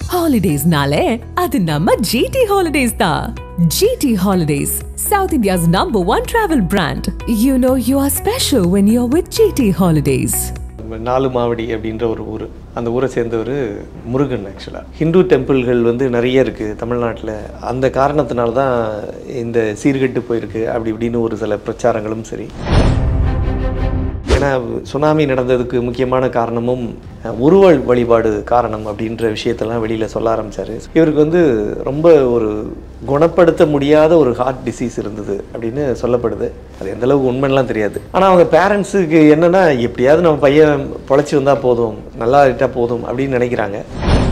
ஹாலிடேஸ்னாலே அது நம்ம ஜிடி ஹாலிடேஸ் தான் GT holidays south India's number one travel brand you know you are special when you are with GT holidays நாலு மாவடி அப்படின்ற ஒரு ஊர் அந்த ஊரை சேர்ந்தவர் முருகன் ஆக்சுவலாக ஹிந்து டெம்பிள்கள் வந்து நிறைய இருக்குது தமிழ்நாட்டில் அந்த காரணத்தினால தான் இந்த சீர்கெட்டு போயிருக்கு அப்படி இப்படின்னு ஒரு சில பிரச்சாரங்களும் சரி ஏன்னா சுனாமி நடந்ததுக்கு முக்கியமான காரணமும் அஹ், உருவ வழிபாடு காரணம் அப்படின்ற விஷயத்தெல்லாம் வெளியில் சொல்ல ஆரம்பிச்சாரு இவருக்கு வந்து ரொம்ப ஒரு குணப்படுத்த முடியாத ஒரு ஹார்ட் டிசீஸ் இருந்தது அப்படின்னு சொல்லப்படுது அது எந்த அளவுக்கு உண்மைலாம் தெரியாது ஆனால் அவங்க பேரண்ட்ஸுக்கு என்னன்னா எப்படியாவது நம்ம பையன் பொழைச்சி வந்தால் போதும் நல்லா ஆகிட்டா போதும் அப்படின்னு நினைக்கிறாங்க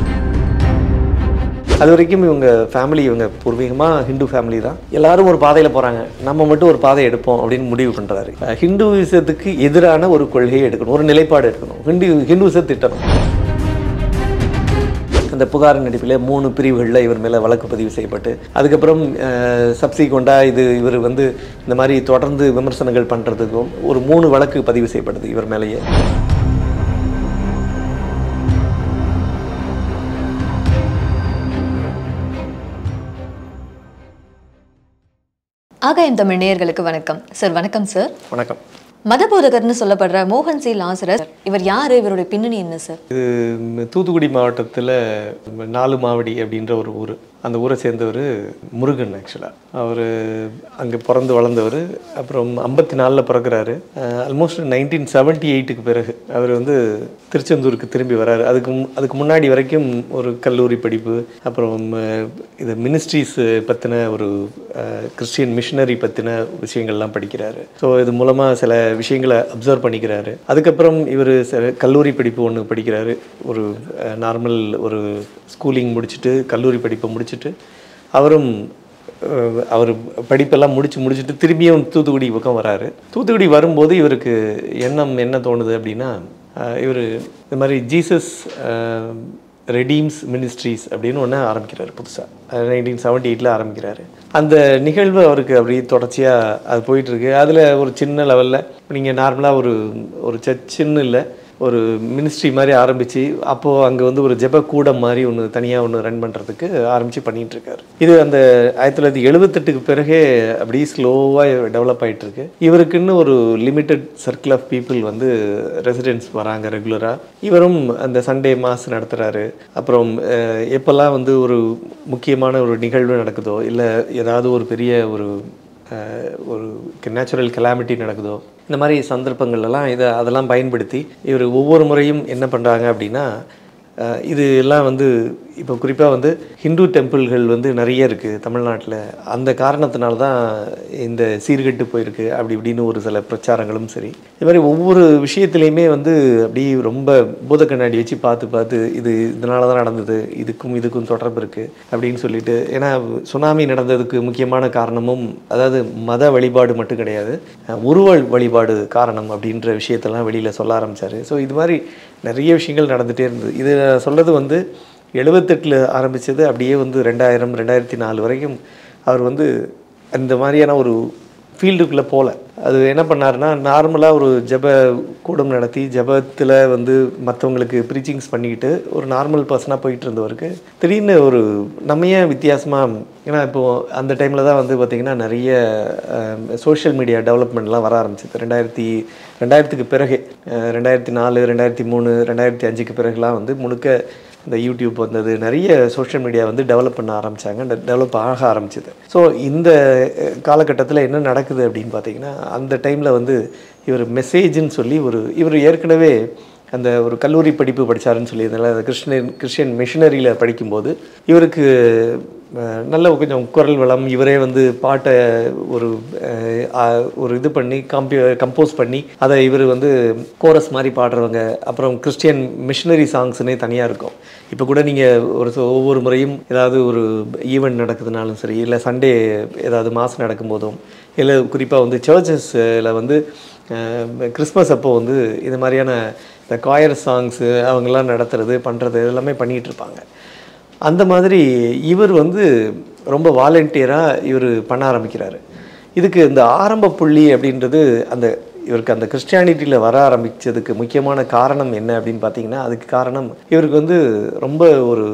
அது வரைக்கும் இவங்க ஃபேமிலி இவங்க பூர்வீகமாக ஹிந்து ஃபேமிலி தான் எல்லாரும் ஒரு பாதையில் போகிறாங்க நம்ம மட்டும் ஒரு பாதை எடுப்போம் அப்படின்னு முடிவு பண்ணுறாரு ஹிந்துவிசத்துக்கு எதிரான ஒரு கொள்கையை எடுக்கணும் ஒரு நிலைப்பாடு எடுக்கணும் ஹிந்து ஹிந்துவிச திட்டணும் அந்த புகாரின் அடிப்படையில் மூணு பிரிவுகளில் இவர் மேலே வழக்கு பதிவு செய்யப்பட்டு அதுக்கப்புறம் சப்சிக்வெண்ட்டாக இது இவர் வந்து இந்த மாதிரி தொடர்ந்து விமர்சனங்கள் பண்ணுறதுக்கும் ஒரு மூணு வழக்கு பதிவு செய்யப்படுது இவர் மேலேயே ஆகாயம் தமிழ் நேயர்களுக்கு வணக்கம் சார் வணக்கம் சார் வணக்கம் மதபோதகர்னு சொல்லப்படுற மோகன் சி லாசரஸ் இவர் யாரு இவருடைய பின்னணி என்ன சார் இது தூத்துக்குடி மாவட்டத்தில் நாலு மாவடி அப்படின்ற ஒரு ஊர் அந்த ஊரை சேர்ந்தவர் முருகன் ஆக்சுவலாக அவர் அங்கே பிறந்து வளர்ந்தவர் அப்புறம் ஐம்பத்தி நாலில் பிறக்கிறாரு ஆல்மோஸ்ட் நைன்டீன் செவன்ட்டி எயிட்டுக்கு பிறகு அவர் வந்து திருச்செந்தூருக்கு திரும்பி வராரு அதுக்கு மு- அதுக்கு முன்னாடி வரைக்கும் ஒரு கல்லூரி படிப்பு அப்புறம் அஹ், இது மினிஸ்ட்ரிஸ் பற்றின ஒரு கிறிஸ்டியன் மிஷனரி பற்றின விஷயங்கள்லாம் படிக்கிறாரு ஸோ இது மூலமாக சில விஷயங்களை அப்சர்வ் பண்ணிக்கிறாரு அதுக்கப்புறம் இவர் கல்லூரி படிப்பு ஒன்று படிக்கிறாரு ஒரு நார்மல் ஒரு ஸ்கூலிங் முடிச்சுட்டு கல்லூரி படிப்பை முடிச்சுட்டு அவரும் அஹ், அவர் படிப்பெல்லாம் முடிச்சு முடிச்சுட்டு திரும்பியும் தூத்துக்குடி பக்கம் வராரு தூத்துக்குடி வரும்போது இவருக்கு எண்ணம் என்ன தோணுது அப்படின்னா இவர் இந்த மாதிரி ஜீசஸ் ரெடீம்ஸ் மினிஸ்ட்ரீஸ் அப்படின்னு ஒன்று ஆரம்பிக்கிறார் புதுசாக நைன்டீன் செவன்ட்டி எயிட்டில் ஆரம்பிக்கிறாரு அந்த நிகழ்வு அவருக்கு அப்படியே தொடர்ச்சியாக அது போயிட்டுருக்கு அதில் ஒரு சின்ன லெவலில் நீங்கள் நார்மலாக ஒரு ஒரு சர்ச்சுன்னு இல்லை ஒரு மினிஸ்ட்ரி மாதிரி ஆரம்பித்து அப்போது அங்கே வந்து ஒரு ஜெப கூடம் மாதிரி ஒன்று தனியாக ஒன்று ரன் பண்ணுறதுக்கு ஆரம்பித்து பண்ணிட்டு இருக்காரு இது அந்த ஆயிரத்தி தொள்ளாயிரத்தி எழுபத்தெட்டுக்கு பிறகே அப்படியே ஸ்லோவாக டெவலப் ஆயிட்டு இருக்கு இவருக்குன்னு ஒரு லிமிட்டட் சர்க்கிள் ஆஃப் பீப்புள் வந்து ரெசிடென்ட்ஸ் வராங்க ரெகுலராக இவரும் அந்த சண்டே மாஸ் நடத்துகிறாரு அப்புறம் அஹ், எப்போல்லாம் வந்து ஒரு முக்கியமான ஒரு நிகழ்வு நடக்குதோ இல்லை ஏதாவது ஒரு பெரிய ஒரு அஹ், ஒரு நேச்சுரல் கெலாமிட்டி நடக்குதோ இந்த மாதிரி சந்தர்ப்பங்கள்லாம் இதை அதெல்லாம் பயன்படுத்தி இவர் ஒவ்வொரு முறையும் என்ன பண்ணுறாங்க அப்படின்னா அஹ், இது எல்லாம் வந்து இப்போ குறிப்பாக வந்து ஹிந்து டெம்பிள்கள் வந்து நிறைய இருக்குது தமிழ்நாட்டில் அந்த காரணத்தினால தான் இந்த சீர்கெட்டு போயிருக்கு அப்படி இப்படின்னு ஒரு சில பிரச்சாரங்களும் சரி இது மாதிரி ஒவ்வொரு விஷயத்துலையுமே வந்து அப்படி ரொம்ப பூத கண்ணாடி வச்சு பார்த்து பார்த்து இது இதனால தான் நடந்தது இதுக்கும் இதுக்கும் தொடர்பு இருக்குது அப்படின்னு சொல்லிட்டு ஏன்னா சுனாமி நடந்ததுக்கு முக்கியமான காரணமும் அதாவது மத வழிபாடு மட்டும் கிடையாது அஹ், உருவ வழிபாடு காரணம் அப்படின்ற விஷயத்தெல்லாம் வெளியில் சொல்ல ஆரம்பிச்சாரு ஸோ இது மாதிரி நிறைய விஷயங்கள் நடந்துகிட்டே இருந்தது இது நான் சொல்கிறது வந்து எழுபத்தெட்டில் ஆரம்பித்தது அப்படியே வந்து ரெண்டாயிரம் ரெண்டாயிரத்தி நாலு வரைக்கும் அவர் வந்து அந்த மாதிரியான ஒரு ஃபீல்டுக்குள்ளே போகல அது என்ன பண்ணாருன்னா நார்மலாக ஒரு ஜெப கூடம் நடத்தி ஜெபத்தில் வந்து மற்றவங்களுக்கு ப்ரீச்சிங்ஸ் பண்ணிக்கிட்டு ஒரு நார்மல் பர்சனாக போயிட்டு இருந்தவருக்கு திடீர்னு ஒரு நம்ம ஏன் வித்தியாசமாக ஏன்னா இப்போது அந்த டைமில் தான் வந்து பார்த்திங்கன்னா நிறைய சோஷியல் மீடியா டெவலப்மெண்ட்லாம் வர ஆரம்பிச்சது ரெண்டாயிரத்தி ரெண்டாயிரத்துக்கு பிறகு அஹ், ரெண்டாயிரத்தி நாலு ரெண்டாயிரத்தி மூணு ரெண்டாயிரத்தி அஞ்சுக்கு பிறகுலாம் வந்து முழுக்க இந்த யூடியூப் வந்தது நிறைய சோஷியல் மீடியா வந்து டெவலப் பண்ண ஆரம்பித்தாங்க டெவலப் ஆக ஆரம்பிச்சது ஸோ இந்த காலகட்டத்தில் என்ன நடக்குது அப்படின்னு பார்த்தீங்கன்னா அந்த டைமில் வந்து இவர் மெசேஜ்னு சொல்லி ஒரு இவர் ஏற்கனவே அந்த ஒரு கல்லூரி படிப்பு படித்தாருன்னு சொல்லியிருந்தால அந்த கிறிஸ்டியன் கிறிஸ்டியன் மிஷனரியில் படிக்கும்போது இவருக்கு அஹ், நல்ல கொஞ்சம் குரல் வளம் இவரே வந்து பாட்டை ஒரு அஹ், ஆ- ஒரு இது பண்ணி கம்பி கம்போஸ் பண்ணி அதை இவர் வந்து கோரஸ் மாதிரி பாடுறவங்க அப்புறம் கிறிஸ்டியன் மிஷனரி சாங்ஸ்னே தனியாக இருக்கும் இப்போ கூட நீங்கள் ஒரு சொ- ஒவ்வொரு முறையும் ஏதாவது ஒரு ஈவெண்ட் நடக்குதுனாலும் சரி இல்லை சண்டே ஏதாவது மாஸ் நடக்கும்போதும் இல்லை குறிப்பாக வந்து சர்ச்சஸில் வந்து கிறிஸ்மஸ் அப்போ வந்து இது மாதிரியான இந்த காயர் சாங்ஸு அவங்கெல்லாம் நடத்துறது பண்ணுறது எல்லாமே பண்ணிகிட்டு இருப்பாங்க அந்த மாதிரி இவர் வந்து ரொம்ப வாலண்டியராக இவர் பண்ண ஆரம்பிக்கிறாரு இதுக்கு இந்த ஆரம்ப புள்ளி அப்படின்றது அந்த இவருக்கு அந்த கிறிஸ்டியானிட்டியில் வர ஆரம்பித்ததுக்கு முக்கியமான காரணம் என்ன அப்படின்னு பார்த்தீங்கன்னா அதுக்கு காரணம் இவருக்கு வந்து ரொம்ப ஒரு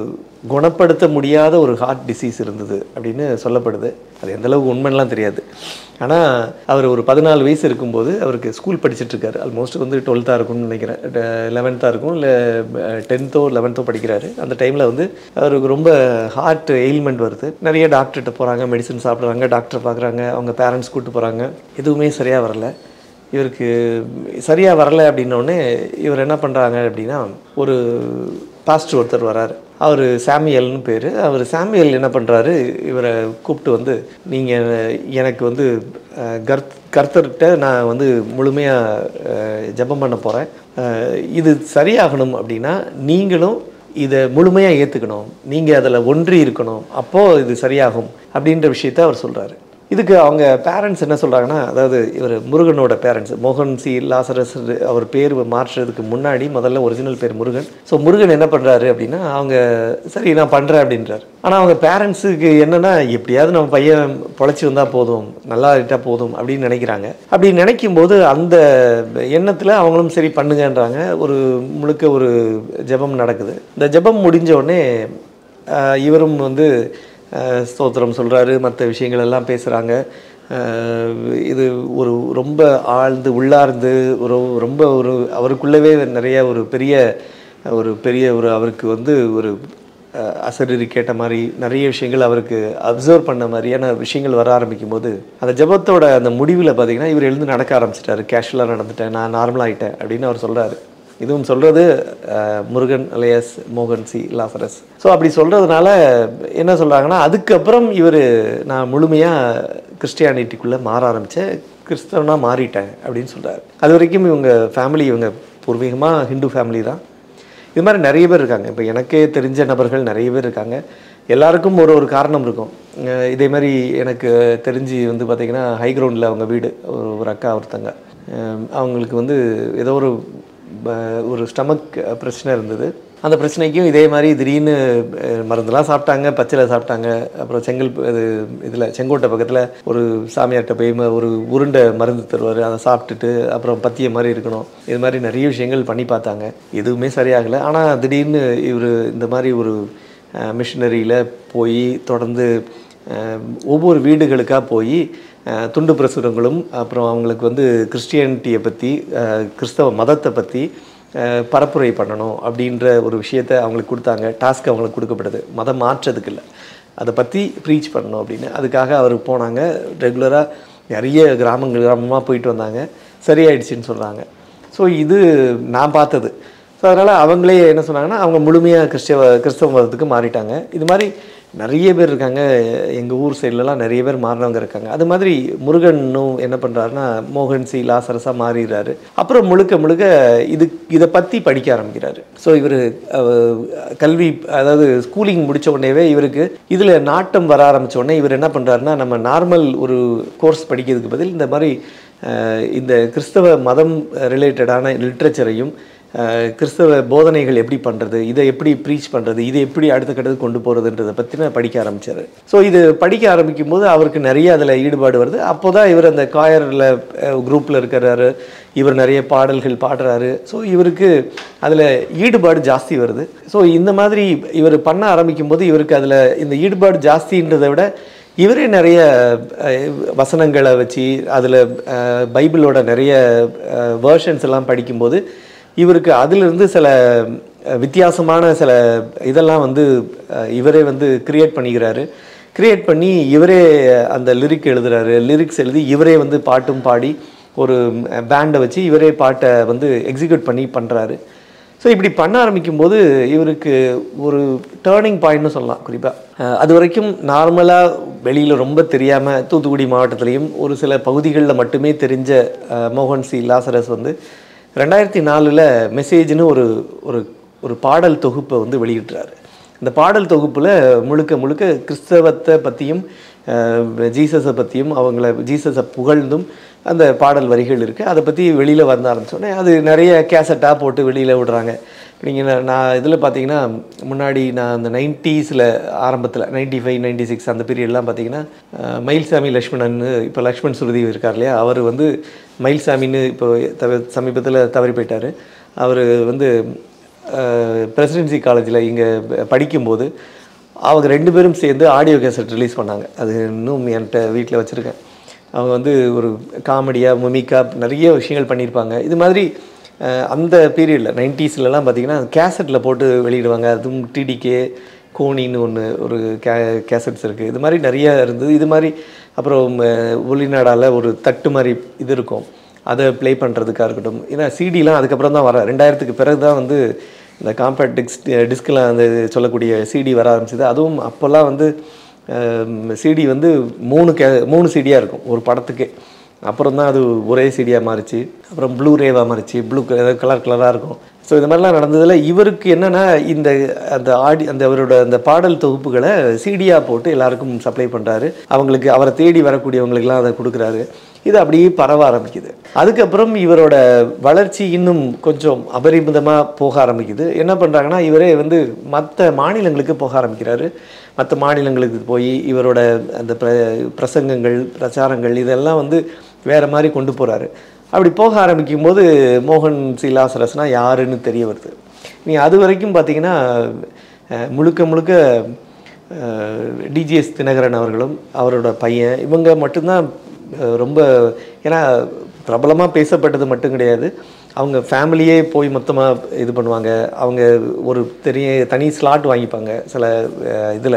குணப்படுத்த முடியாத ஒரு ஹார்ட் டிசீஸ் இருந்தது அப்படின்னு சொல்லப்படுது அது எந்த அளவுக்கு உண்மைலாம் தெரியாது ஆனால் அவர் ஒரு பதினாலு வயசு இருக்கும்போது அவருக்கு ஸ்கூல் படிச்சுட்டு இருக்காரு ஆல்மோஸ்ட் வந்து டுவெல்த்தாக இருக்கும்னு நினைக்கிறேன் லெவன்த்தாக இருக்கும் இல்லை டென்த்தோ லெவன்த்தோ படிக்கிறாரு அந்த டைமில் வந்து அவருக்கு ரொம்ப ஹார்ட் எயில்மெண்ட் வருது நிறைய டாக்டர்கிட்ட போகிறாங்க மெடிசன் சாப்பிட்றாங்க டாக்டர் பார்க்குறாங்க அவங்க பேரண்ட்ஸ் கூப்பிட்டு போகிறாங்க எதுவுமே சரியாக வரல இவருக்கு சரியாக வரல அப்படின்னோடனே இவர் என்ன பண்ணுறாங்க அப்படின்னா ஒரு பாஸ்டர் ஒருத்தர் வராரு அவர் சாமியல்னு பேர் அவர் சாமியல் என்ன பண்ணுறாரு இவரை கூப்பிட்டு வந்து நீங்கள் எனக்கு வந்து அஹ், கர்த் கர்த்தர்கிட்ட நான் வந்து முழுமையாக ஜெபம் பண்ண போகிறேன் இது சரியாகணும் அப்படின்னா நீங்களும் இதை முழுமையாக ஏற்றுக்கணும் நீங்கள் அதில் ஒன்றி இருக்கணும் அப்போது இது சரியாகும் அப்படின்ற விஷயத்த அவர் சொல்கிறாரு இதுக்கு அவங்க பேரண்ட்ஸ் என்ன சொல்கிறாங்கன்னா அதாவது இவர் முருகனோட பேரண்ட்ஸ் மோகன் சி லாசரஸ் அவர் பேர் மாற்றுறதுக்கு முன்னாடி முதல்ல ஒரிஜினல் பேர் முருகன் ஸோ முருகன் என்ன பண்ணுறாரு அப்படின்னா அவங்க சரி நான் பண்ணுறேன் அப்படின்றார் ஆனால் அவங்க பேரண்ட்ஸுக்கு என்னென்னா எப்படியாவது நம்ம பையன் பொழைச்சி வந்தால் போதும் நல்லா ஆகிட்டா போதும் அப்படின்னு நினைக்கிறாங்க அப்படி நினைக்கும் போது அந்த எண்ணத்தில் அவங்களும் சரி பண்ணுங்கன்றாங்க ஒரு முழுக்க ஒரு ஜெபம் நடக்குது இந்த ஜெபம் முடிஞ்ச உடனே ஆஹ், இவரும் வந்து ஆஹ், ஸ்தோத்திரம் சொல்கிறாரு மற்ற விஷயங்கள் எல்லாம் பேசுகிறாங்க இது ஒரு ரொம்ப ஆழ்ந்து உள்ளார்ந்து ஒரு ரொம்ப ஒரு அவருக்குள்ளவே நிறைய ஒரு பெரிய ஒரு பெரிய ஒரு அவருக்கு வந்து ஒரு அஹ், அசரீரி கேட்ட மாதிரி நிறைய விஷயங்கள் அவருக்கு அப்சர்வ் பண்ண மாதிரியான விஷயங்கள் வர ஆரம்பிக்கும் போது அந்த ஜெபத்தோட அந்த முடிவில் பார்த்தீங்கன்னா இவர் எழுந்து நடக்க ஆரம்பிச்சிட்டாரு கேஷுவலாக நடந்துட்டேன் நான் நார்மல் ஆகிட்டேன் அப்படின்னு அவர் சொல்கிறாரு இதுவும் சொல்கிறது முருகன் அலையஸ் மோகன் சி லாசரஸ் ஸோ அப்படி சொல்கிறதுனால என்ன சொல்கிறாங்கன்னா அதுக்கப்புறம் இவர் நான் முழுமையாக கிறிஸ்டியானிட்டிக்குள்ளே மாற ஆரம்பித்தேன் கிறிஸ்தவனாக மாறிட்டேன் அப்படின்னு சொல்கிறாரு அது வரைக்கும் இவங்க ஃபேமிலி இவங்க பூர்வீகமாக ஹிந்து ஃபேமிலி தான் இது மாதிரி நிறைய பேர் இருக்காங்க இப்போ எனக்கே தெரிஞ்ச நபர்கள் நிறைய பேர் இருக்காங்க எல்லாருக்கும் ஒரு ஒரு காரணம் இருக்கும் அஹ் இதே மாதிரி எனக்கு தெரிஞ்சு வந்து பார்த்திங்கன்னா ஹை கிரவுண்டில் அவங்க வீடு ஒரு ஒரு அக்கா ஒருத்தங்க அஹ் அவங்களுக்கு வந்து ஏதோ ஒரு ப- ஒரு ஸ்டமக் பிரச்சனை இருந்தது அந்த பிரச்சனைக்கும் இதே மாதிரி திடீர்னு அஹ், மருந்தெல்லாம் சாப்பிட்டாங்க பச்சிலை சாப்பிட்டாங்க அப்புறம் செங்கல் இது இதில் செங்கோட்டை பக்கத்தில் ஒரு சாமியார்கிட்ட போய் ம- ஒரு உருண்டை மருந்து தருவார் அதை சாப்பிட்டுட்டு அப்புறம் பத்திய மாதிரி இருக்கணும் இது மாதிரி நிறைய விஷயங்கள் பண்ணி பார்த்தாங்க எதுவுமே சரியாகலை ஆனால் திடீர்னு இவர் இந்த மாதிரி ஒரு மிஷினரியில் போய் தொடர்ந்து அஹ், ஒவ்வொரு வீடுகளுக்காக போய் அஹ், துண்டு பிரசுரங்களும் அப்புறம் அவங்களுக்கு வந்து கிறிஸ்டியானிட்டியை பற்றி கிறிஸ்தவ மதத்தை பற்றி அஹ், பரப்புரை பண்ணணும் அப்படின்ற ஒரு விஷயத்தை அவங்களுக்கு கொடுத்தாங்க டாஸ்க் அவங்களுக்கு கொடுக்கப்படுது மதம் மாற்றதுக்கு இல்லை அதை பற்றி ப்ரீச் பண்ணணும் அப்படின்னு அதுக்காக அவர் போனாங்க ரெகுலராக நிறைய கிராமங்கள் கிராமமாக போயிட்டு வந்தாங்க சரியாயிடுச்சுன்னு சொல்கிறாங்க ஸோ இது நான் பார்த்தது ஸோ அதனால் அவங்களே என்ன சொன்னாங்கன்னா அவங்க முழுமையாக கிறிஸ்தவ கிறிஸ்தவ மதத்துக்கு மாறிட்டாங்க இது மாதிரி நிறைய பேர் இருக்காங்க எங்கள் ஊர் சைட்லலாம் நிறைய பேர் மாறினவங்க இருக்காங்க அது மாதிரி முருகனும் என்ன பண்ணுறாருன்னா மோகன் சி லாசரஸாக மாறிடுறாரு அப்புறம் முழுக்க முழுக்க இது இதை பற்றி படிக்க ஆரம்பிக்கிறாரு ஸோ இவர் கல்வி அதாவது ஸ்கூலிங் முடிச்ச உடனேவே இவருக்கு இதில் நாட்டம் வர ஆரம்பிச்ச உடனே இவர் என்ன பண்ணுறாருன்னா நம்ம நார்மல் ஒரு கோர்ஸ் படிக்கிறதுக்கு பதில் இந்த மாதிரி அஹ், இந்த கிறிஸ்தவ மதம் ரிலேட்டடான லிட்ரேச்சரையும் அஹ், கிறிஸ்தவ போதனைகள் எப்படி பண்ணுறது இதை எப்படி ப்ரீச் பண்ணுறது இதை எப்படி அடுத்த கட்டத்துக்கு கொண்டு போகிறதுன்றதை பற்றின படிக்க ஆரம்பித்தார் ஸோ இது படிக்க ஆரம்பிக்கும் போது அவருக்கு நிறைய அதில் ஈடுபாடு வருது அப்போ தான் இவர் அந்த காயரில் குரூப்பில் இருக்கிறாரு இவர் நிறைய பாடல்கள் பாடுறாரு ஸோ இவருக்கு அதில் ஈடுபாடு ஜாஸ்தி வருது ஸோ இந்த மாதிரி இவர் பண்ண ஆரம்பிக்கும் போது இவருக்கு அதில் இந்த ஈடுபாடு ஜாஸ்தின்றதை விட இவரே நிறைய அஹ், வசனங்களை வச்சு அதில் பைபிளோட நிறைய வேர்ஷன்ஸ் எல்லாம் படிக்கும்போது இவருக்கு அதிலிருந்து சில அஹ், வித்தியாசமான சில இதெல்லாம் வந்து அஹ், இவரே வந்து கிரியேட் பண்ணிக்கிறாரு கிரியேட் பண்ணி இவரே அந்த லிரிக் எழுதுறாரு லிரிக்ஸ் எழுதி இவரே வந்து பாட்டும் பாடி ஒரு பேண்டை வச்சு இவரே பாட்டை வந்து எக்ஸிக்யூட் பண்ணி பண்ணுறாரு ஸோ இப்படி பண்ண ஆரம்பிக்கும் போது இவருக்கு ஒரு டேர்னிங் பாயிண்ட்னு சொல்லலாம் குறிப்பாக அது வரைக்கும் நார்மலாக வெளியில் ரொம்ப தெரியாமல் தூத்துக்குடி மாவட்டத்திலையும் ஒரு சில பகுதிகளில் மட்டுமே தெரிஞ்ச அஹ், மோகன் சி லாசரஸ் வந்து ரெண்டாயிரத்தி நாலில் மெசேஜ்னு ஒரு ஒரு ஒரு பாடல் தொகுப்பை வந்து வெளியிடுறாரு இந்த பாடல் தொகுப்பில் முழுக்க முழுக்க கிறிஸ்தவத்தை பற்றியும் ஜீசஸை பற்றியும் அவங்கள ஜீசஸை புகழ்ந்தும் அந்த பாடல் வரிகள் இருக்குது அதை பற்றி வெளியில் வந்த ஆரம்பிச்சோடனே அது நிறைய கேசட்டாக போட்டு வெளியில் விடுறாங்க நீங்கள் நான் இதில் பார்த்தீங்கன்னா முன்னாடி நான் அந்த நைன்ட்டீஸில் ஆரம்பத்தில் நைன்டி ஃபைவ் நைன்டி சிக்ஸ் அந்த பீரியட்லாம் பார்த்தீங்கன்னா அஹ், மயில்சாமி லக்ஷ்மணன் இப்போ லக்ஷ்மண் சுருதி இருக்கார் இல்லையா அவர் வந்து மயில்சாமின்னு இப்போ தவ சமீபத்தில் தவறி போயிட்டார் அவர் வந்து பிரசிடென்சி காலேஜில் இங்கே படிக்கும்போது அவங்க ரெண்டு பேரும் சேர்ந்து ஆடியோ கேசட் ரிலீஸ் பண்ணாங்க அது இன்னும் என்கிட்ட வீட்டில் வச்சுருக்கேன் அவங்க வந்து ஒரு காமெடியாக மிமிக்காக நிறைய விஷயங்கள் பண்ணியிருப்பாங்க இது மாதிரி அஹ், அந்த பீரியடில் நைன்ட்டீஸ்லலாம் பார்த்தீங்கன்னா கேசட்டில் போட்டு வெளியிடுவாங்க அதுவும் டிடிகே கோனின்னு ஒன்று ஒரு கே கேசட்ஸ் இருக்குது இது மாதிரி நிறைய இருந்தது இது மாதிரி அப்புறம் அஹ், ஒளிநாடால ஒரு தட்டு மாதிரி இது இருக்கும் அதை ப்ளே பண்ணுறதுக்காக இருக்கட்டும் ஏன்னா சிடிலாம் அதுக்கப்புறம் தான் வர ரெண்டாயிரத்துக்கு பிறகு தான் வந்து இந்த காம்பேக்ட் டிக்ஸ் டிஸ்கில் அந்த சொல்லக்கூடிய சிடி வர ஆரம்பிச்சது அதுவும் அப்போல்லாம் வந்து சிடி வந்து மூணு கே மூணு சிடியாக இருக்கும் ஒரு படத்துக்கே அப்புறம் தான் அது ஒரே சிடியாக மாறிச்சு அப்புறம் ப்ளூ ரேவாக மாறிச்சு ப்ளூ கலர் கலராக இருக்கும் ஸோ இது மாதிரிலாம் நடந்ததில் இவருக்கு என்னென்னா இந்த அந்த ஆடி அந்த அவரோட அந்த பாடல் தொகுப்புகளை சிடியாக போட்டு எல்லாருக்கும் சப்ளை பண்ணுறாரு அவங்களுக்கு அவரை தேடி வரக்கூடியவங்களுக்கெல்லாம் அதை கொடுக்குறாரு இது அப்படியே பரவ ஆரம்பிக்குது அதுக்கப்புறம் இவரோட வளர்ச்சி இன்னும் கொஞ்சம் அபரிமிதமாக போக ஆரம்பிக்குது என்ன பண்ணுறாங்கன்னா இவரே வந்து மற்ற மாநிலங்களுக்கு போக ஆரம்பிக்கிறாரு மற்ற மாநிலங்களுக்கு போய் இவரோட அந்த பிர பிரசங்கங்கள் பிரச்சாரங்கள் இதெல்லாம் வந்து வேறு மாதிரி கொண்டு போகிறாரு அப்படி போக ஆரம்பிக்கும் போது மோகன் சிலாசரஸ்னா யாருன்னு தெரிய வருது நீ அது வரைக்கும் பார்த்தீங்கன்னா அஹ், முழுக்க முழுக்க டிஜிஎஸ் தினகரன் அவர்களும் அவரோட பையன் இவங்க மட்டும்தான் அஹ், ரொம்ப ஏன்னா பிரபலமாக பேசப்பட்டது மட்டும் கிடையாது அவங்க ஃபேமிலியே போய் மொத்தமாக இது பண்ணுவாங்க அவங்க ஒரு தெரிய தனி ஸ்லாட் வாங்கிப்பாங்க சில இதில்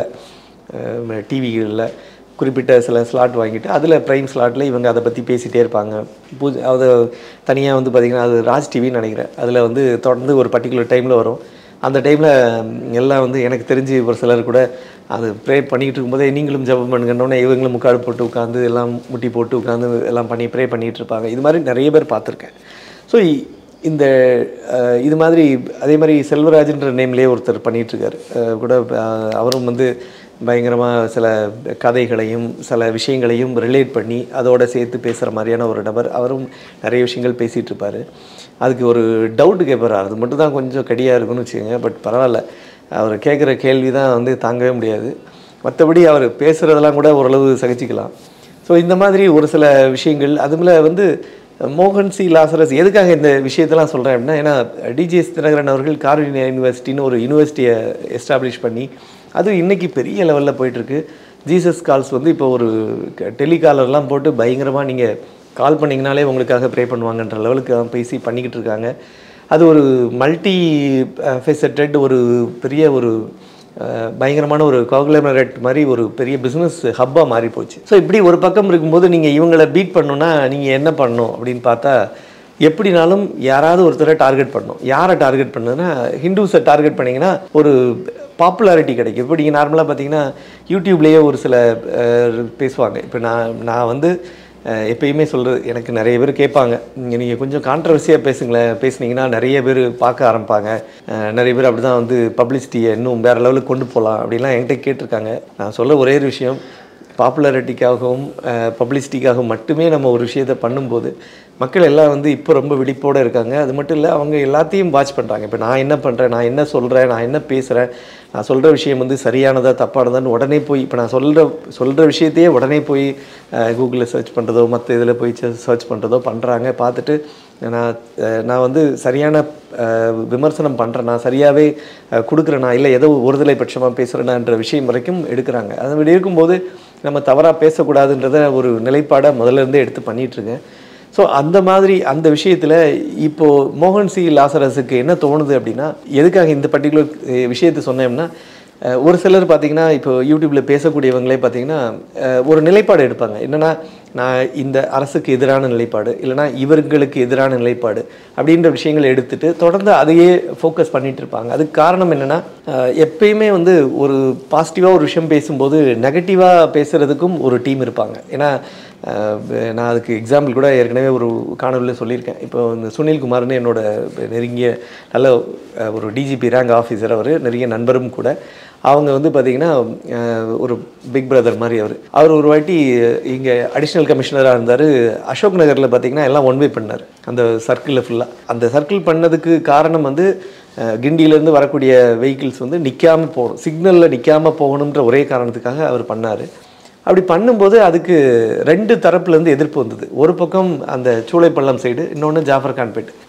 டிவிகளில் குறிப்பிட்ட சில ஸ்லாட் வாங்கிட்டு அதில் ப்ரைம் ஸ்லாட்டில் இவங்க அதை பற்றி பேசிகிட்டே இருப்பாங்க பூஜை அது தனியாக வந்து பார்த்திங்கன்னா அது ராஜ் டிவின்னு நினைக்கிறேன் அதில் வந்து தொடர்ந்து ஒரு பர்டிகுலர் டைமில் வரும் அந்த டைமில் எல்லாம் வந்து எனக்கு தெரிஞ்சு ஒரு சிலர் கூட அது ப்ரே பண்ணிக்கிட்டு இருக்கும்போதே நீங்களும் ஜெபம் பண்ணுங்கன்னொன்னே இவங்களும் முக்காடு போட்டு உட்காந்து எல்லாம் முட்டி போட்டு உட்காந்து எல்லாம் பண்ணி ப்ரே பண்ணிகிட்டு இருப்பாங்க இது மாதிரி நிறைய பேர் பார்த்துருக்கேன் ஸோ இந்த அஹ், இது மாதிரி அதே மாதிரி செல்வராஜ்ன்ற நேம்லேயே ஒருத்தர் பண்ணிகிட்ருக்காரு கூட அஹ், அவரும் வந்து பயங்கரமாக சில கதைகளையும் சில விஷயங்களையும் ரிலேட் பண்ணி அதோட சேர்த்து பேசுகிற மாதிரியான ஒரு நபர் அவரும் நிறைய விஷயங்கள் பேசிகிட்டு இருப்பார் அதுக்கு ஒரு டவுட் கேட்பார் அது மட்டும் தான் கொஞ்சம் கடியாக இருக்குன்னு வச்சுக்கோங்க பட் பரவாயில்ல அவர் கேட்குற கேள்வி தான் வந்து தாங்கவே முடியாது மற்றபடி அவர் பேசுகிறதெல்லாம் கூட ஓரளவு சகிச்சுக்கலாம் ஸோ இந்த மாதிரி ஒரு சில விஷயங்கள் அதுமில் வந்து மோகன் சி லாசரஸ் எதுக்காக இந்த விஷயத்தெல்லாம் சொல்கிறேன் அப்படின்னா ஏன்னா டிஜிஎஸ் தினகரன் அவர்கள் கார்வினியா யூனிவர்சிட்டின்னு ஒரு யூனிவர்சிட்டியை எஸ்டாப்ளிஷ் பண்ணி அது இன்னைக்கு பெரிய லெவலில் போயிட்டுருக்கு ஜீசஸ் கால்ஸ் வந்து இப்போ ஒரு டெலிகாலர்லாம் போட்டு பயங்கரமாக நீங்கள் கால் பண்ணிங்கனாலே உங்களுக்காக ப்ரே பண்ணுவாங்கன்ற லெவலுக்கு அவன் பேசி பண்ணிக்கிட்டு இருக்காங்க அது ஒரு மல்டி ஃபெசட்டட் ஒரு பெரிய ஒரு அஹ், பயங்கரமான ஒரு காகுலமரேட் மாதிரி ஒரு பெரிய பிஸ்னஸ் ஹப்பாக மாறி போச்சு ஸோ இப்படி ஒரு பக்கம் இருக்கும்போது நீங்கள் இவங்களை பீட் பண்ணணும்னா நீங்கள் என்ன பண்ணணும் அப்படின்னு பார்த்தா எப்படினாலும் யாராவது ஒருத்தரை டார்கெட் பண்ணணும் யாரை டார்கெட் பண்ணுன்னா ஹிந்துஸை டார்கெட் பண்ணிங்கன்னா ஒரு பாப்புலாரிட்டி கிடைக்கும் இப்போ நீங்கள் நார்மலாக பார்த்தீங்கன்னா யூடியூப்லேயே ஒரு சில அஹ், பேசுவாங்க இப்போ நான் நான் வந்து அஹ், எப்பயுமே சொல்கிறது எனக்கு நிறைய பேர் கேட்பாங்க நீங்கள் கொஞ்சம் கான்ட்ரவர்சியாக பேசுங்களேன் பேசுனீங்கன்னா நிறைய பேர் பார்க்க ஆரம்பிப்பாங்க அஹ், நிறைய பேர் அப்படி தான் வந்து பப்ளிசிட்டியை இன்னும் வேறு லெவலுக்கு கொண்டு போகலாம் அப்படிலாம் என்கிட்ட கேட்டிருக்காங்க நான் சொல்ல ஒரே ஒரு விஷயம் பாப்புலாரிட்டிக்காகவும் பப்ளிசிட்டிக்காகவும் மட்டுமே நம்ம ஒரு விஷயத்தை பண்ணும்போது மக்கள் எல்லாம் வந்து இப்போ ரொம்ப விழிப்போடு இருக்காங்க அது மட்டும் இல்லை அவங்க எல்லாத்தையும் வாட்ச் பண்ணுறாங்க இப்போ நான் என்ன பண்ணுறேன் நான் என்ன சொல்கிறேன் நான் என்ன பேசுகிறேன் நான் சொல்கிற விஷயம் வந்து சரியானதா தப்பானதான்னு உடனே போய் இப்போ நான் சொல்கிற சொல்கிற விஷயத்தையே உடனே போய் கூகுளில் சர்ச் பண்ணுறதோ மற்ற இதில் போய் சர்ச் பண்ணுறதோ பண்ணுறாங்க பார்த்துட்டு நான் அஹ், நான் வந்து சரியான அஹ், விமர்சனம் பண்ணுறேனா சரியாகவே கொடுக்குறேனா இல்லை ஏதோ ஒருதலை பட்சமாக பேசுகிறேனான்ற விஷயம் வரைக்கும் எடுக்கிறாங்க அது அப்படி இருக்கும்போது நம்ம தவறாக பேசக்கூடாதுன்றத ஒரு நிலைப்பாடை முதல்ல இருந்தே எடுத்து பண்ணிகிட்ருக்கேன் ஸோ அந்த மாதிரி அந்த விஷயத்தில் இப்போது மோகன் சி லாசரஸுக்கு என்ன தோணுது அப்படின்னா எதுக்காக இந்த பர்டிகுலர் விஷயத்தை சொன்னேன்னா அஹ், ஒரு சிலர் பார்த்தீங்கன்னா இப்போ யூடியூப்பில் பேசக்கூடியவங்களே பார்த்தீங்கன்னா அஹ், ஒரு நிலைப்பாடு எடுப்பாங்க என்னென்னா நான் இந்த அரசுக்கு எதிரான நிலைப்பாடு இல்லைனா இவர்களுக்கு எதிரான நிலைப்பாடு அப்படின்ற விஷயங்களை எடுத்துட்டு தொடர்ந்து அதையே ஃபோக்கஸ் பண்ணிட்டு இருப்பாங்க அதுக்கு காரணம் என்னென்னா எப்பயுமே வந்து ஒரு பாசிட்டிவாக ஒரு விஷயம் பேசும்போது நெகட்டிவாக பேசுகிறதுக்கும் ஒரு டீம் இருப்பாங்க ஏன்னா அஹ், நான் அதுக்கு எக்ஸாம்பிள் கூட ஏற்கனவே ஒரு காணொலியில் சொல்லியிருக்கேன் இப்போ இந்த சுனில்குமார்னு என்னோட நெருங்கிய நல்ல அஹ், ஒரு டிஜிபி ரேங்க் ஆஃபீஸர் அவர் நெருங்கிய நண்பரும் கூட அவங்க வந்து பார்த்திங்கன்னா ஒரு பிக் பிரதர் மாதிரி அவர் அவர் ஒரு வாட்டி இங்கே அடிஷ்னல் கமிஷனராக இருந்தார் அசோக் நகரில் பார்த்தீங்கன்னா எல்லாம் ஒன் வே பண்ணார் அந்த சர்க்கிளில் ஃபுல்லாக அந்த சர்க்கிள் பண்ணதுக்கு காரணம் வந்து அஹ், கிண்டியிலேருந்து வரக்கூடிய வெஹிக்கிள்ஸ் வந்து நிற்காம போகணும் சிக்னலில் நிற்காம போகணுன்ற ஒரே காரணத்துக்காக அவர் பண்ணார் அப்படி பண்ணும்போது அதுக்கு ரெண்டு தரப்புலேருந்து எதிர்ப்பு வந்தது ஒரு பக்கம் அந்த சூளைப்பள்ளம் சைடு இன்னொன்று ஜாஃபர் கான்பேட்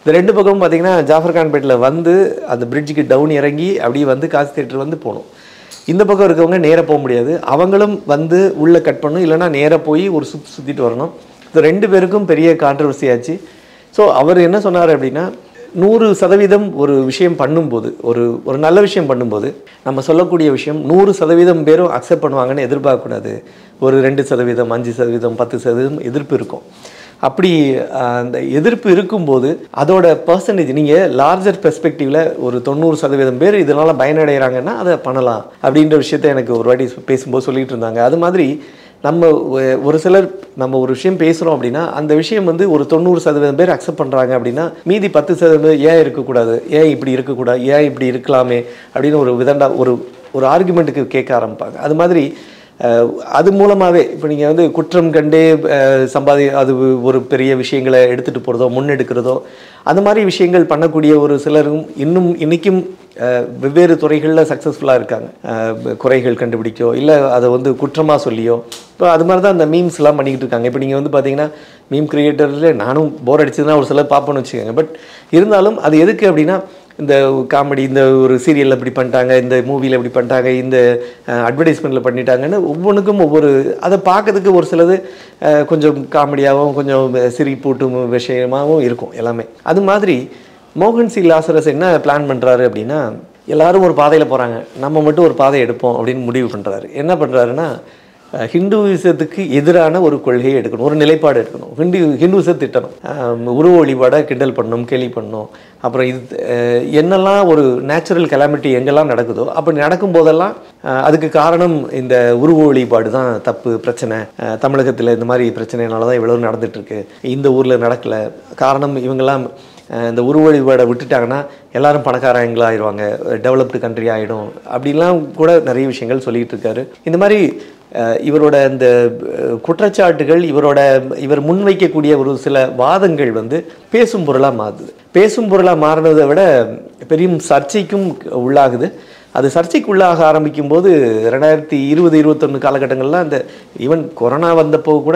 இந்த ரெண்டு பக்கமும் பார்த்தீங்கன்னா ஜாஃபர் கான்பேட்டில் வந்து அந்த பிரிட்ஜுக்கு டவுன் இறங்கி அப்படியே வந்து காசு தேட்டர் வந்து போகணும் இந்த பக்கம் இருக்கவங்க நேராக போக முடியாது அவங்களும் வந்து உள்ளே கட் பண்ணணும் இல்லைன்னா நேராக போய் ஒரு சுற்றி சுற்றிட்டு வரணும் இது ரெண்டு பேருக்கும் பெரிய கான்ட்ரவர்சி ஆச்சு ஸோ அவர் என்ன சொன்னார் அப்படின்னா நூறு சதவீதம் ஒரு விஷயம் பண்ணும்போது ஒரு ஒரு நல்ல விஷயம் பண்ணும்போது நம்ம சொல்லக்கூடிய விஷயம் நூறு சதவீதம் பேரும் அக்செப்ட் பண்ணுவாங்கன்னு எதிர்பார்க்கக்கூடாது ஒரு ரெண்டு சதவீதம் அஞ்சு சதவீதம் பத்து சதவீதம் எதிர்ப்பு இருக்கும் அப்படி அஹ், அந்த எதிர்ப்பு இருக்கும்போது அதோட பர்சன்டேஜ் நீங்கள் லார்ஜர் பெர்ஸ்பெக்டிவில் ஒரு தொண்ணூறு சதவீதம் பேர் இதனால் பயனடைகிறாங்கன்னா அதை பண்ணலாம் அப்படின்ற விஷயத்த எனக்கு ஒரு வாட்டி பேசும்போது சொல்லிட்டு இருந்தாங்க அது மாதிரி நம்ம ஒ- ஒரு சிலர் நம்ம ஒரு விஷயம் பேசுகிறோம் அப்படின்னா அந்த விஷயம் வந்து ஒரு தொண்ணூறு சதவீதம் பேர் அக்செப்ட் பண்ணுறாங்க அப்படின்னா மீதி பத்து சதவீதம் ஏன் இருக்கக்கூடாது ஏன் இப்படி இருக்கக்கூடாது ஏன் இப்படி இருக்கலாமே அப்படின்னு ஒரு விதண்டா ஒரு ஒரு ஆர்குமெண்ட்டுக்கு கேட்க ஆரம்பிப்பாங்க அது மாதிரி அஹ், அது மூலமாகவே இப்போ நீங்கள் வந்து குற்றம் கண்டே அஹ், சம்பாதி அது ஒரு பெரிய விஷயங்களை எடுத்துகிட்டு போகிறதோ முன்னெடுக்கிறதோ அந்த மாதிரி விஷயங்கள் பண்ணக்கூடிய ஒரு சிலரும் இன்னும் இன்றைக்கும் வெவ்வேறு துறைகளில் சக்ஸஸ்ஃபுல்லாக இருக்காங்க அஹ், குறைகள் கண்டுபிடிக்கோ இல்லை அதை வந்து குற்றமாக சொல்லியோ இப்போ அது மாதிரி தான் அந்த மீம்ஸ்லாம் பண்ணிக்கிட்டு இருக்காங்க இப்போ நீங்கள் வந்து பார்த்தீங்கன்னா மீம் கிரியேட்டரில் நானும் போர் அடிச்சதுன்னா ஒரு சிலர் பார்ப்போன்னு வச்சுக்கோங்க பட் இருந்தாலும் அது எதுக்கு அப்படின்னா இந்த காமெடி இந்த ஒரு சீரியலில் இப்படி பண்ணிட்டாங்க இந்த மூவியில் இப்படி பண்ணிட்டாங்க இந்த அட்வர்டைஸ்மெண்ட்டில் பண்ணிட்டாங்கன்னு ஒவ்வொன்றுக்கும் ஒவ்வொரு அதை பார்க்கறதுக்கு ஒரு சிலது அஹ், கொஞ்சம் காமெடியாகவும் கொஞ்சம் சிரிப்பூட்டும் விஷயமாகவும் இருக்கும் எல்லாமே அது மாதிரி மோகன் சி லாசரஸ் என்ன பிளான் பண்ணுறாரு அப்படின்னா எல்லாரும் ஒரு பாதையில் போகிறாங்க நம்ம மட்டும் ஒரு பாதை எடுப்போம் அப்படின்னு முடிவு பண்ணுறாரு என்ன பண்ணுறாருன்னா அஹ் ஹிந்துவிசத்துக்கு எதிரான ஒரு கொள்கையை எடுக்கணும் ஒரு நிலைப்பாடு எடுக்கணும் ஹிந்து ஹிந்துவிச திட்டணும் அஹ் உருவ வழிபாடை கிண்டல் பண்ணணும் கேலி பண்ணணும் அப்புறம் இது அஹ் என்னெல்லாம் ஒரு நேச்சுரல் கெலாமிட்டி எங்கெல்லாம் நடக்குதோ அப்படி நடக்கும் போதெல்லாம் அஹ் அதுக்கு காரணம் இந்த உருவ வழிபாடு தான் தப்பு பிரச்சனை அஹ் தமிழகத்தில் இந்த மாதிரி பிரச்சனைனால தான் இவ்வளவு நடந்துட்டு இருக்கு இந்த ஊரில் நடக்கலை காரணம் இவங்கெல்லாம் அஹ் இந்த உருவ வழிபாடை விட்டுட்டாங்கன்னா எல்லாரும் பணக்காரங்களாயிருவாங்க டெவலப்டு கண்ட்ரி ஆகிடும் அப்படிலாம் கூட நிறைய விஷயங்கள் சொல்லிட்டு இருக்காரு இந்த மாதிரி அஹ் இவரோட இந்த அஹ், குற்றச்சாட்டுகள் இவரோட இவர் முன்வைக்கக்கூடிய ஒரு சில வாதங்கள் வந்து பேசும் பொருளாக மாறுது பேசும் பொருளாக மாறினதை விட பெரிய சர்ச்சைக்கும் உள்ளாகுது அது சர்ச்சைக்கு உள்ளாக ஆரம்பிக்கும் போது ரெண்டாயிரத்தி இருபது இருபத்தொன்று காலகட்டங்கள்லாம் அந்த ஈவன் கொரோனா வந்தப்போ கூட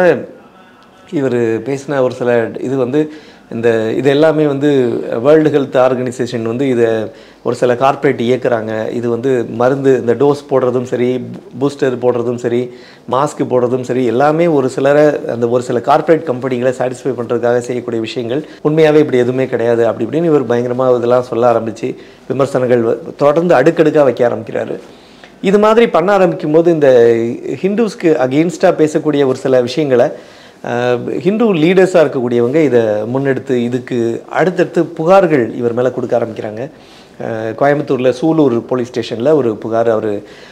இவர் பேசின ஒரு சில இது வந்து இந்த இது எல்லாமே வந்து வேர்ல்டு ஹெல்த் ஆர்கனைசேஷன் வந்து இதை ஒரு சில கார்ப்பரேட் இயக்குறாங்க இது வந்து மருந்து இந்த டோஸ் போடுறதும் சரி பூஸ்டர் போடுறதும் சரி மாஸ்க் போடுறதும் சரி எல்லாமே ஒரு சிலரை அந்த ஒரு சில கார்ப்பரேட் கம்பெனிகளை சாட்டிஸ்ஃபை பண்ணுறதுக்காக செய்யக்கூடிய விஷயங்கள் உண்மையாகவே இப்படி எதுவுமே கிடையாது அப்படி இப்படின்னு இவர் பயங்கரமாக இதெல்லாம் சொல்ல ஆரம்பித்து விமர்சனங்கள் வ- தொடர்ந்து அடுக்கடுக்காக வைக்க ஆரம்பிக்கிறாரு இது மாதிரி பண்ண ஆரம்பிக்கும் போது இந்த ஹிந்துஸ்க்கு அகெயின்ஸ்டாக பேசக்கூடிய ஒரு சில விஷயங்களை அஹ், ஹிந்து லீடர்ஸாக இருக்கக்கூடியவங்க இதை முன்னெடுத்து இதுக்கு அடுத்தடுத்து புகார்கள் இவர் மேலே கொடுக்க ஆரம்பிக்கிறாங்க அஹ், கோயம்புத்தூரில் சூலூர் போலீஸ் ஸ்டேஷனில் ஒரு புகார் அவர்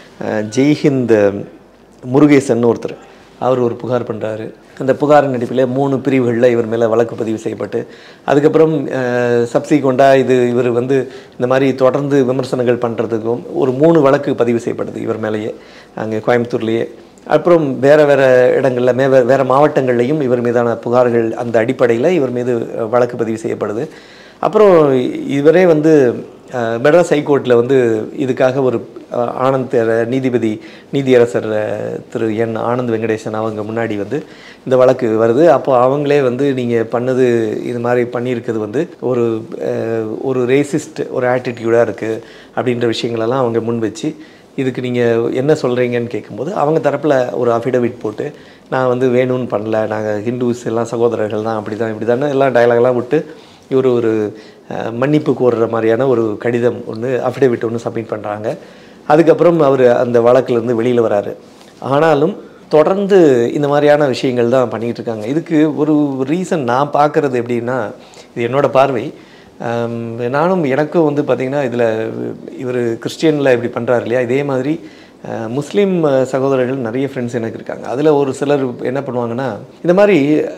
ஜெய்ஹிந்த் முருகேசன் ஒருத்தர் அவர் ஒரு புகார் பண்ணுறாரு அந்த புகாரின் அடிப்படையில் மூணு பிரிவுகளில் இவர் மேலே வழக்கு பதிவு செய்யப்பட்டு அதுக்கப்புறம் சப்சிக்வெண்ட்டாக இது இவர் வந்து இந்த மாதிரி தொடர்ந்து விமர்சனங்கள் பண்ணுறதுக்கும் ஒரு மூணு வழக்கு பதிவு செய்யப்படுது இவர் மேலேயே அங்கே கோயம்புத்தூர்லேயே அப்புறம் வேறு வேறு இடங்களில் மே வேறு மாவட்டங்கள்லையும் இவர் மீதான புகார்கள் அந்த அடிப்படையில் இவர் மீது அஹ், வழக்கு பதிவு செய்யப்படுது அப்புறம் இவரே வந்து அஹ், மெட்ராஸ் ஹைகோர்ட்டில் வந்து இதுக்காக ஒரு அஹ், ஆனந்த் அஹ், நீதிபதி நீதியரசர் அஹ், திரு என் ஆனந்த் வெங்கடேசன் அவங்க முன்னாடி வந்து இந்த வழக்கு வருது அப்போ அவங்களே வந்து நீங்கள் பண்ணது இது மாதிரி பண்ணியிருக்கிறது வந்து ஒரு அஹ், ஒரு ரேசிஸ்ட் ஒரு ஆட்டிடியூடாக இருக்குது அப்படின்ற விஷயங்களெல்லாம் அவங்க முன் வச்சு இதுக்கு நீங்கள் என்ன சொல்கிறீங்கன்னு கேட்கும்போது அவங்க தரப்பில் ஒரு அஃபிடவிட் போட்டு நான் வந்து வேணும்னு பண்ணல நாங்கள் ஹிந்துஸ் எல்லாம் சகோதரர்கள் தான் அப்படி தான் இப்படி தானே எல்லாம் டயலாக்லாம் விட்டு இவர் ஒரு அஹ், மன்னிப்பு கோருற மாதிரியான ஒரு கடிதம் ஒன்று அஃபிடவிட் ஒன்று சப்மிட் பண்ணுறாங்க அதுக்கப்புறம் அவர் அந்த வழக்குலேருந்து வெளியில் வராரு ஆனாலும் தொடர்ந்து இந்த மாதிரியான விஷயங்கள் தான் பண்ணிகிட்டு இருக்காங்க இதுக்கு ஒரு ரீசன் நான் பார்க்குறது எப்படின்னா இது என்னோட பார்வை ஆம், நானும் எனக்கும் வந்து பார்த்திங்கன்னா இதில் இவர் கிறிஸ்டியனில் இப்படி பண்ணுறாரு இல்லையா இதே மாதிரி அஹ், முஸ்லீம் அஹ், சகோதரர்கள் நிறைய ஃப்ரெண்ட்ஸ் எனக்கு இருக்காங்க அதில் ஒரு சிலர் என்ன பண்ணுவாங்கன்னா இந்த மாதிரி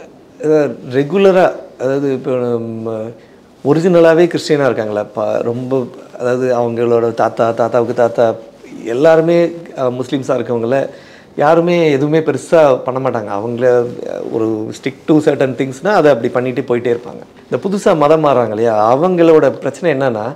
ரெகுலராக அதாவது இப்போ ஒரிஜினலாகவே கிறிஸ்டியனாக இருக்காங்களா ப ரொம்ப அதாவது அவங்களோட தாத்தா தாத்தாவுக்கு தாத்தா எல்லாருமே முஸ்லீம்ஸாக இருக்கவங்கள யாருமே எதுவுமே பெருசாக பண்ண மாட்டாங்க அவங்கள அஹ், ஒரு ஸ்டிக் டு சர்டன் திங்ஸ்னால் அதை அப்படி பண்ணிட்டு போயிட்டே இருப்பாங்க இந்த புதுசாக மதம் மாறுறாங்க இல்லையா அவங்களோட பிரச்சனை என்னன்னா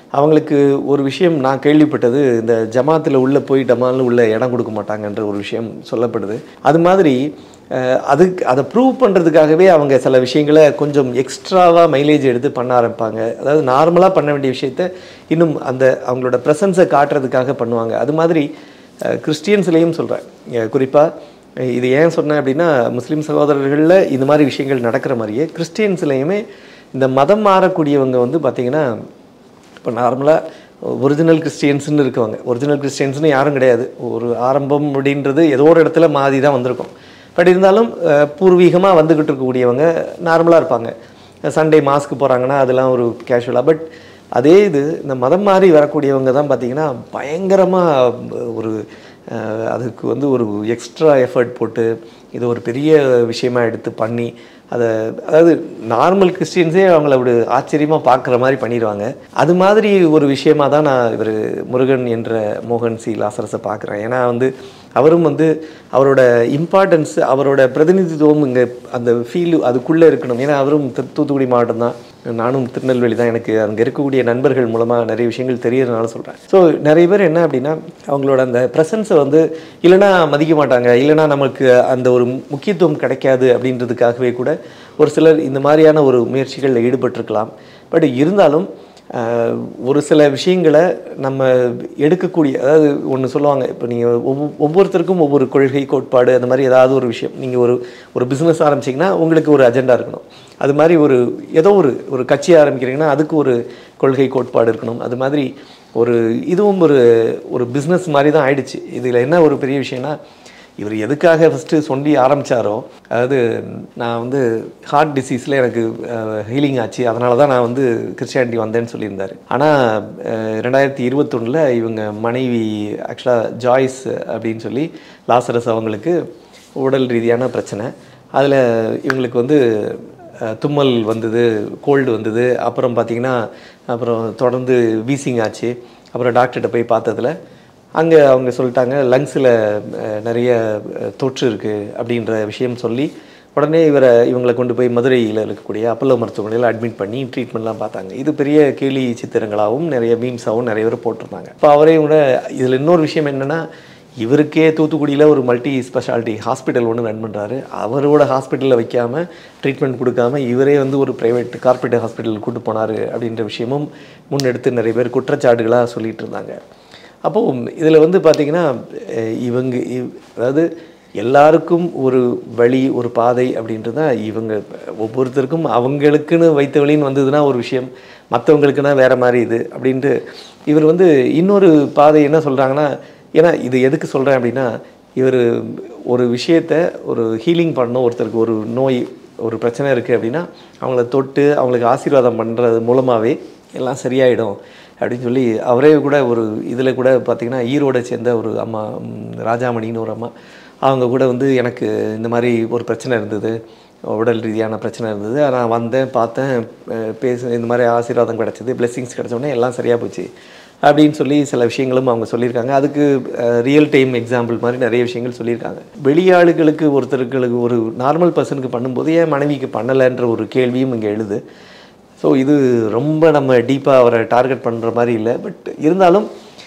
அவங்களுக்கு ஒரு விஷயம் நான் கேள்விப்பட்டது இந்த ஜமாத்தில் உள்ளே போய் டமால்னு உள்ள இடம் கொடுக்க மாட்டாங்கன்ற ஒரு விஷயம் சொல்லப்படுது அது மாதிரி அஹ், அதுக்கு அதை ப்ரூவ் பண்ணுறதுக்காகவே அவங்க சில விஷயங்களை கொஞ்சம் எக்ஸ்ட்ராவாக மைலேஜ் எடுத்து பண்ண ஆரம்பிப்பாங்க அதாவது நார்மலாக பண்ண வேண்டிய விஷயத்த இன்னும் அந்த அவங்களோட ப்ரெசன்ஸை காட்டுறதுக்காக பண்ணுவாங்க அது மாதிரி அஹ், கிறிஸ்டியன்ஸ்லேயும் சொல்கிறேன் குறிப்பாக இது ஏன் சொன்னேன் அப்படின்னா முஸ்லீம் சகோதரர்களில் இந்த மாதிரி விஷயங்கள் நடக்கிற மாதிரியே கிறிஸ்டியன்ஸ்லேயுமே இந்த மதம் மாறக்கூடியவங்க வந்து பார்த்திங்கன்னா இப்போ நார்மலாக ஒரிஜினல் கிறிஸ்டியன்ஸ்னு இருக்கவங்க ஒரிஜினல் கிறிஸ்டியன்ஸ்னு யாரும் கிடையாது ஒரு ஆரம்பம் அப்படின்றது ஏதோ ஒரு இடத்துல மாறி தான் வந்திருக்கும் பட் இருந்தாலும் பூர்வீகமாக வந்துக்கிட்டு இருக்கக்கூடியவங்க நார்மலாக இருப்பாங்க சண்டே மாஸ்க்கு போகிறாங்கன்னா அதெல்லாம் ஒரு கேஷுவலாக பட் அதே இது இந்த மதம் மாறி வரக்கூடியவங்க தான் பார்த்தீங்கன்னா பயங்கரமாக ஒரு அஹ், அதுக்கு வந்து ஒரு எக்ஸ்ட்ரா எஃபர்ட் போட்டு இது ஒரு பெரிய விஷயமா எடுத்து பண்ணி அதை அதாவது நார்மல் கிறிஸ்டியன்ஸே அவங்கள ஒரு ஆச்சரியமாக பார்க்குற மாதிரி பண்ணிடுவாங்க அது மாதிரி ஒரு விஷயமா தான் நான் இவர் முருகன் என்ற மோகன் சி லாசரஸை பார்க்குறேன் ஏன்னா வந்து அவரும் வந்து அவரோட இம்பார்ட்டன்ஸ் அவரோட பிரதிநிதித்துவம் இங்கே அந்த ஃபீல் அதுக்குள்ளே இருக்கணும் ஏன்னா அவரும் தூ- தூத்துக்குடி மாவட்டம் தான் நானும் திருநெல்வேலி தான் எனக்கு அங்கே இருக்கக்கூடிய நண்பர்கள் மூலமாக நிறைய விஷயங்கள் தெரியறதுனால சொல்கிறேன் ஸோ நிறைய பேர் என்ன அப்படின்னா அவங்களோட அந்த ப்ரெசன்ஸை வந்து இல்லைன்னா மதிக்க மாட்டாங்க இல்லைன்னா நமக்கு அந்த ஒரு முக்கியத்துவம் கிடைக்காது அப்படின்றதுக்காகவே கூட ஒரு சிலர் இந்த மாதிரியான ஒரு முயற்சிகளில் ஈடுபட்டிருக்கலாம் பட் இருந்தாலும் ஆஹ், ஒரு சில விஷயங்களை நம்ம எடுக்கக்கூடிய அதாவது ஒன்று சொல்லுவாங்க இப்போ நீங்கள் ஒவ்வொரு ஒவ்வொருத்தருக்கும் ஒவ்வொரு கொள்கை கோட்பாடு அந்த மாதிரி ஏதாவது ஒரு விஷயம் நீங்கள் ஒரு ஒரு பிஸ்னஸ் ஆரம்பிச்சிங்கன்னா உங்களுக்கு ஒரு அஜெண்டா இருக்கணும் அது மாதிரி ஒரு ஏதோ ஒரு ஒரு கட்சி ஆரம்பிக்கிறீங்கன்னா அதுக்கு ஒரு கொள்கை கோட்பாடு இருக்கணும் அது மாதிரி ஒரு இதுவும் ஒரு ஒரு பிஸ்னஸ் மாதிரி தான் ஆயிடுச்சு இதில் என்ன ஒரு பெரிய விஷயம்னா இவர் எதுக்காக ஃபஸ்ட்டு சொல்லி ஆரம்பித்தாரோ அதாவது நான் வந்து ஹார்ட் டிசீஸில் எனக்கு ஹீலிங் ஆச்சு அதனால தான் நான் வந்து கிறிஸ்டியானிட்டி வந்தேன்னு சொல்லியிருந்தார் ஆனால் ரெண்டாயிரத்தி இருபத்தொன்னில் இவங்க மனைவி ஆக்சுவலாக ஜாய்ஸ் அப்படின்னு சொல்லி லாசரஸ் அவங்களுக்கு உடல் ரீதியான பிரச்சனை அதில் இவங்களுக்கு வந்து அஹ், தும்மல் வந்தது கோல்டு வந்தது அப்புறம் பார்த்திங்கன்னா அப்புறம் தொடர்ந்து வீசிங் ஆச்சு அப்புறம் டாக்டர்கிட்ட போய் பார்த்ததுல அங்கே அவங்க சொல்லிட்டாங்க லங்ஸில் நிறைய அஹ், தொற்று இருக்குது அப்படின்ற விஷயம் சொல்லி உடனே இவரை இவங்களை கொண்டு போய் மதுரையில் இருக்கக்கூடிய அப்பல்லோ மருத்துவமனையில் அட்மிட் பண்ணி ட்ரீட்மெண்ட்லாம் பார்த்தாங்க இது பெரிய கேலி சித்திரங்களாகவும் நிறைய மீம்ஸாகவும் நிறைய பேர் போட்டிருந்தாங்க இப்போ அவரையும் கூட இதில் இன்னொரு விஷயம் என்னென்னா இவருக்கே தூத்துக்குடியில் ஒரு மல்டி ஸ்பெஷாலிட்டி ஹாஸ்பிட்டல் ஒன்று ரன் பண்ணுறாரு அவரோட ஹாஸ்பிட்டலில் வைக்காம ட்ரீட்மெண்ட் கொடுக்காம இவரே வந்து ஒரு ப்ரைவேட் கார்ப்பரேட் ஹாஸ்பிட்டல் கூட்டு போனார் அப்படின்ற விஷயமும் முன்னெடுத்து நிறைய பேர் குற்றச்சாட்டுகளாக சொல்லிட்டு இருந்தாங்க அப்போது இதில் வந்து பார்த்திங்கன்னா அஹ் இவங்க இவ்- அதாவது எல்லாருக்கும் ஒரு வழி ஒரு பாதை அப்படின்றது தான் இவங்க ஒவ்வொருத்தருக்கும் அவங்களுக்குன்னு வைத்த வழின்னு வந்ததுன்னா ஒரு விஷயம் மற்றவங்களுக்குன்னா வேற மாதிரி இது அப்படின்ட்டு இவர் வந்து இன்னொரு பாதை என்ன சொல்கிறாங்கன்னா ஏன்னா இது எதுக்கு சொல்கிறேன் அப்படின்னா இவர் ஒரு விஷயத்த ஒரு ஹீலிங் பண்ணணும் ஒருத்தருக்கு ஒரு நோய் ஒரு பிரச்சனை இருக்குது அப்படின்னா அவங்கள தொட்டு அவங்களுக்கு ஆசீர்வாதம் பண்ணுறது மூலமாகவே எல்லாம் சரியாயிடும் அப்படின்னு சொல்லி அவரே கூட ஒரு இதில் கூட பார்த்திங்கன்னா ஈரோடை சேர்ந்த ஒரு அம்மா ம், ராஜாமணின்னு ஒரு அம்மா அவங்க கூட வந்து எனக்கு இந்த மாதிரி ஒரு பிரச்சனை இருந்தது உடல் ரீதியான பிரச்சனை இருந்தது நான் வந்தேன் பார்த்தேன் அஹ், பேச இந்த மாதிரி ஆசீர்வாதம் கிடச்சிது blessings கிடைச்ச உடனே எல்லாம் சரியாக போச்சு அப்படின்னு சொல்லி சில விஷயங்களும் அவங்க சொல்லியிருக்காங்க அதுக்கு ரியல் டைம் எக்ஸாம்பிள் மாதிரி நிறைய விஷயங்கள் சொல்லியிருக்காங்க வெளியாளுகளுக்கு ஒருத்தருக்கு ஒரு நார்மல் பர்சனுக்கு பண்ணும்போது ஏன் மனைவிக்கு பண்ணலைன்ற ஒரு கேள்வியும் இங்கே எழுது ஸோ இது ரொம்ப நம்ம டீப்பாக அவரை டார்கெட் பண்ணுற மாதிரி இல்லை பட் இருந்தாலும்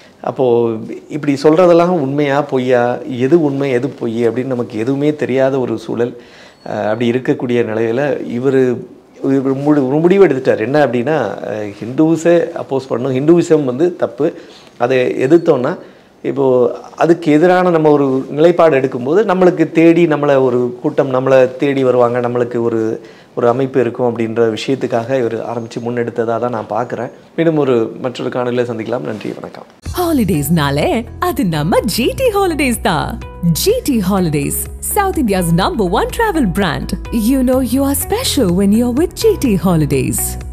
அப்போது இப்படி சொல்கிறதெல்லாம் உண்மையா பொய்யா எது உண்மை எது பொய் அப்படின்னு நமக்கு எதுவுமே தெரியாத ஒரு சூழல் அஹ், அப்படி இருக்கக்கூடிய நிலையில் இவர் இவர் முடி ஒரு முடிவு எடுத்துட்டார் என்ன அப்படின்னா ஹிந்துஸை அப்போஸ் பண்ணணும் ஹிந்துவிசம் வந்து தப்பு அதை எதிர்த்தோன்னா இப்போது அதுக்கு எதிரான நம்ம ஒரு நிலைப்பாடு எடுக்கும்போது நம்மளுக்கு தேடி நம்மளை ஒரு கூட்டம் நம்மளை தேடி வருவாங்க நம்மளுக்கு ஒரு ஒரு அமைப்பு இருக்கும் அப்படின்ற விஷயத்துக்காக இவர் ஆரம்பித்து முன்னெடுத்ததாக தான் நான் பார்க்குறேன் மீண்டும் ஒரு மற்றொரு காணொலியில் சந்திக்கலாம் நன்றி வணக்கம் ஹாலிடேஸ்னாலே அது நம்ம ஜிடி ஹாலிடேஸ் தான் GT holidays south India's number one travel brand you know you are special when you are with GT holidays